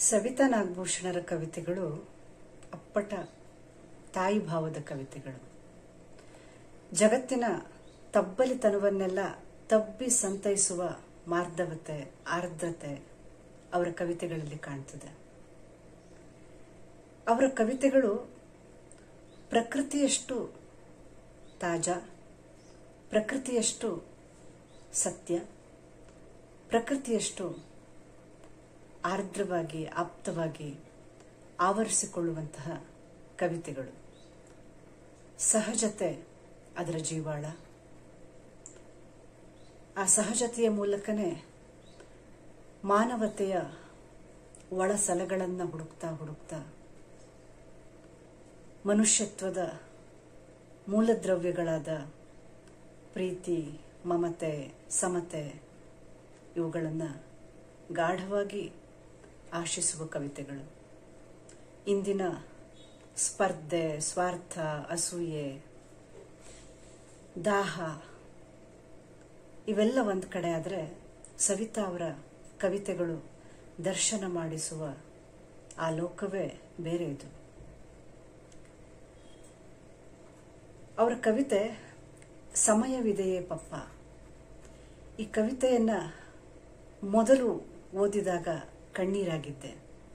ಸವಿತಾ ನಾಗಭೂಷಣರ ಕವಿತೆಗಳು ಅಪ್ಪಟ ತಾಯಿ ಭಾವದ ಕವಿತೆಗಳು ಜಗತ್ತಿನ ತಬ್ಬಲಿತನವನ್ನೆಲ್ಲ ತಬ್ಬಿ ಸಂತೈಸುವ ಮಾರ್ಧವತೆ ಆರ್ದ್ರತೆ ಅವರ ಕವಿತೆಗಳಲ್ಲಿ ಕಾಣ್ತದೆ ಅವರ ಕವಿತೆಗಳು ಪ್ರಕೃತಿಯಷ್ಟು ತಾಜಾ ಪ್ರಕೃತಿಯಷ್ಟು ಸತ್ಯ ಪ್ರಕೃತಿಯಷ್ಟು ಆರ್ದ್ರವಾಗಿ ಆಪ್ತವಾಗಿ ಆವರಿಸಿಕೊಳ್ಳುವಂತಹ ಕವಿತೆಗಳು ಸಹಜತೆ ಅದರ ಜೀವಾಳ ಆ ಸಹಜತೆಯ ಮೂಲಕನೇ ಮಾನವತೆಯ ಒಳ ಸಲಗಳನ್ನು ಹುಡುಕ್ತಾ ಹುಡುಕ್ತಾ ಮನುಷ್ಯತ್ವದ ಮೂಲದ್ರವ್ಯಗಳಾದ ಪ್ರೀತಿ ಮಮತೆ ಸಮತೆ ಇವುಗಳನ್ನು ಗಾಢವಾಗಿ ಆಶಿಸುವ ಕವಿತೆಗಳು ಇಂದಿನ ಸ್ಪರ್ಧೆ ಸ್ವಾರ್ಥ ಅಸೂಯೆ ದಾಹ ಇವೆಲ್ಲ ಒಂದು ಕಡೆ ಆದರೆ ಸವಿತಾ ಅವರ ಕವಿತೆಗಳು ದರ್ಶನ ಮಾಡಿಸುವ ಆ ಲೋಕವೇ ಬೇರೆ ಇದು ಅವರ ಕವಿತೆ ಸಮಯವಿದೆಯೇ ಪಪ್ಪ ಈ ಕವಿತೆಯನ್ನ ಮೊದಲು ಓದಿದಾಗ ಕಣ್ಣೀರಾಗಿದ್ದೆ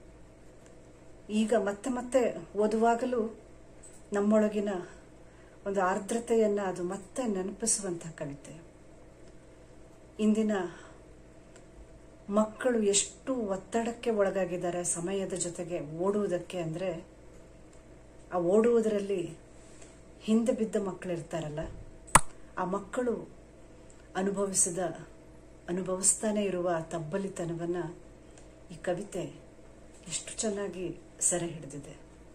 ಈಗ ಮತ್ತೆ ಮತ್ತೆ ಓದುವಾಗಲೂ ನಮ್ಮೊಳಗಿನ ಒಂದು ಆರ್ದ್ರತೆಯನ್ನ ಅದು ಮತ್ತೆ ನೆನಪಿಸುವಂತಹ ಕವಿತೆ ಇಂದಿನ ಮಕ್ಕಳು ಎಷ್ಟು ಒತ್ತಡಕ್ಕೆ ಒಳಗಾಗಿದ್ದಾರೆ ಸಮಯದ ಜೊತೆಗೆ ಓಡುವುದಕ್ಕೆ ಅಂದರೆ ಆ ಓಡುವುದರಲ್ಲಿ ಹಿಂದೆ ಬಿದ್ದ ಮಕ್ಕಳು ಇರ್ತಾರಲ್ಲ ಆ ಮಕ್ಕಳು ಅನುಭವಿಸಿದ ಅನುಭವಿಸ್ತಾನೆ ಇರುವ ತಬ್ಬಲಿತನವನ್ನು ಈ ಕವಿತೆ ಎಷ್ಟು ಚೆನ್ನಾಗಿ ಸೆರೆ ಹಿಡಿದಿದೆ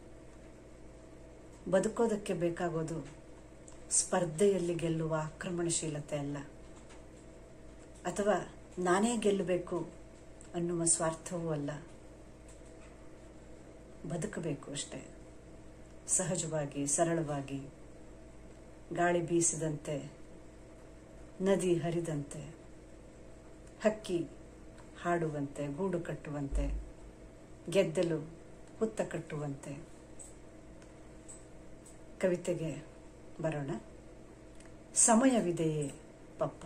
ಬದುಕೋದಕ್ಕೆ ಬೇಕಾಗೋದು ಸ್ಪರ್ಧೆಯಲ್ಲಿ ಗೆಲ್ಲುವ ಆಕ್ರಮಣಶೀಲತೆ ಅಲ್ಲ ಅಥವಾ ನಾನೇ ಗೆಲ್ಲಬೇಕು ಅನ್ನುವ ಸ್ವಾರ್ಥವೂ ಅಲ್ಲ ಬದುಕಬೇಕು ಅಷ್ಟೇ ಸಹಜವಾಗಿ ಸರಳವಾಗಿ ಗಾಳಿ ಬೀಸಿದಂತೆ ನದಿ ಹರಿದಂತೆ ಹಕ್ಕಿ ಹಾಡುವಂತೆ ಗೂಡು ಕಟ್ಟುವಂತೆ ಗೆದ್ದಲು ಹುತ್ತ ಕಟ್ಟುವಂತೆ ಕವಿತೆಗೆ ಬರೋಣ ಸಮಯವಿದೆಯೇ ಪಪ್ಪ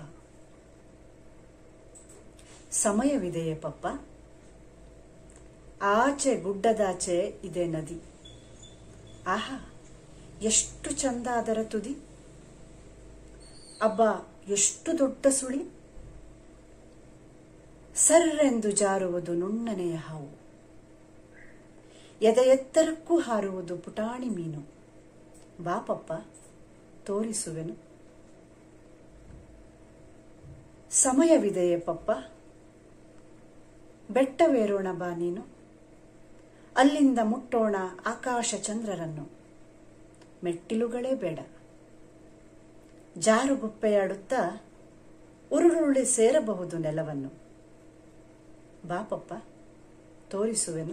ಸಮಯವಿದೆಯೇ ಪಪ್ಪ ಆಚೆ ಗುಡ್ಡದಾಚೆ ಇದೆ ನದಿ ಆಹಾ ಎಷ್ಟು ಚಂದ ಅದರ ತುದಿ ಅಬ್ಬ ಎಷ್ಟು ದೊಡ್ಡ ಸುಳಿ ಸರ್ರೆಂದು ಜಾರುವುದು ನುಣ್ಣನೆಯ ಹಾವು ಎದೆ ಎತ್ತರಕ್ಕೂ ಹಾರುವುದು ಪುಟಾಣಿ ಮೀನು ಬಾಪಪ್ಪ ತೋರಿಸುವೆನು ಸಮಯವಿದೆಯೇ ಪಪ್ಪ ಬೆಟ್ಟವೇರೋಣ ಬಾ ನೀನು ಅಲ್ಲಿಂದ ಮುಟ್ಟೋಣ ಆಕಾಶ ಚಂದ್ರರನ್ನು ಮೆಟ್ಟಿಲುಗಳೇ ಬೇಡ ಜಾರುಗುಪ್ಪೆಯಾಡುತ್ತಾ ಉರುಳುರುಳಿ ಸೇರಬಹುದು ನೆಲವನ್ನು ಬಾಪಪ್ಪ ತೋರಿಸುವೆನು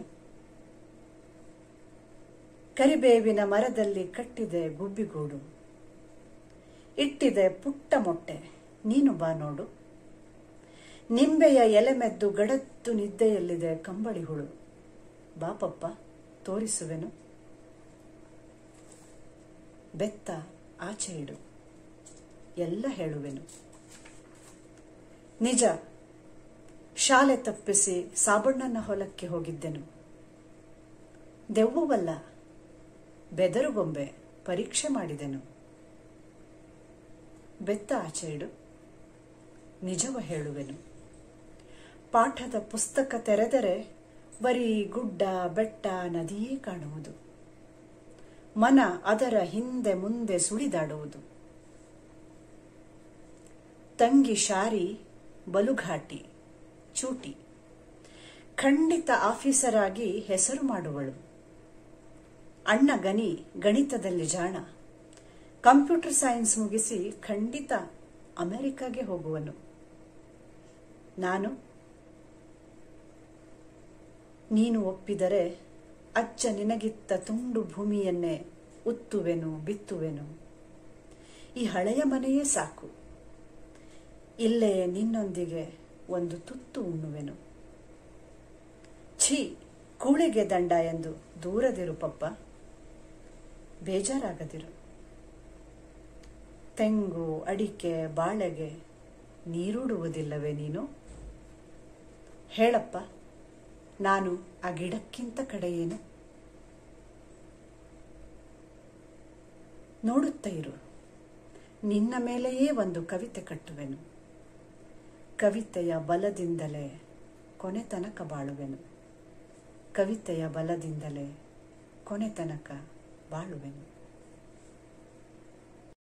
ಕರಿಬೇವಿನ ಮರದಲ್ಲಿ ಕಟ್ಟಿದೆ ಗುಬ್ಬಿಗೂಡು ಇಟ್ಟಿದೆ ಪುಟ್ಟ ಮೊಟ್ಟೆ ನೀನು ಬಾ ನೋಡು ನಿಂಬೆಯ ಎಲೆಮೆದ್ದು ಗಡತ್ತು ನಿದ್ದೆಯಲ್ಲಿದೆ ಕಂಬಳಿ ಹುಳು ಬಾಪಪ್ಪ ತೋರಿಸುವೆನು ಬೆತ್ತ ಆಚೆ ಇಡು ಎಲ್ಲ ಹೇಳುವೆನು ನಿಜ ಶಾಲೆ ತಪ್ಪಿಸಿ ಸಾಬಣ್ಣನ ಹೊಲಕ್ಕೆ ಹೋಗಿದ್ದೆನು ದೆವ್ವವಲ್ಲ ಬೆದರುಗೊಂಬೆ ಪರೀಕ್ಷೆ ಮಾಡಿದೆನು ಬೆತ್ತ ಆಚೆ ಇಡು ನಿಜವ ಹೇಳುವೆನು ಪಾಠದ ಪುಸ್ತಕ ತೆರೆದರೆ ಬರೀ ಗುಡ್ಡ ಬೆಟ್ಟ ನದಿಯೇ ಕಾಣುವುದು ಮನ ಅದರ ಹಿಂದೆ ಮುಂದೆ ಸುಳಿದಾಡುವುದು ತಂಗಿ ಶಾರಿ ಬಲುಘಾಟಿ ಚೂಟಿ ಖಂಡಿತ ಆಫೀಸರ್ ಆಗಿ ಹೆಸರು ಮಾಡುವಳು ಅಣ್ಣ ಗನಿ ಗಣಿತದಲ್ಲಿ ಜಾಣ ಕಂಪ್ಯೂಟರ್ ಸೈನ್ಸ್ ಮುಗಿಸಿ ಖಂಡಿತ ಅಮೆರಿಕಾಗೆ ಹೋಗುವನು ನಾನು ನೀನು ಒಪ್ಪಿದರೆ ಅಚ್ಚ ನಿನಗಿತ್ತ ತುಂಡು ಭೂಮಿಯನ್ನೇ ಉತ್ತುವೆನು ಬಿತ್ತುವೆನು ಈ ಹಳೆಯ ಮನೆಯೇ ಸಾಕು ಇಲ್ಲೇ ನಿನ್ನೊಂದಿಗೆ ಒಂದು ತುತ್ತು ಉಣ್ಣುವೆನು ಛೀ ಕೂಳಿಗೆ ದಂಡ ಎಂದು ದೂರದಿರು ಪಪ್ಪ ಬೇಜಾರಾಗದಿರು ತೆಂಗು ಅಡಿಕೆ ಬಾಳೆಗೆ ನೀರೂಡುವುದಿಲ್ಲವೇ ನೀನು ಹೇಳಪ್ಪ ನಾನು ಆ ಗಿಡಕ್ಕಿಂತ ಕಡೆಯೇನು ನೋಡುತ್ತಾ ಇರು ನಿನ್ನ ಮೇಲೆಯೇ ಒಂದು ಕವಿತೆ ಕಟ್ಟುವೆನು ಕವಿತೆಯ ಬಲದಿಂದಲೇ ಕೊನೆ ತನಕ ಬಾಳುವೆನು ಕವಿತೆಯ ಬಲದಿಂದಲೇ ಕೊನೆ ತನಕ ಬಾಳುವೆನು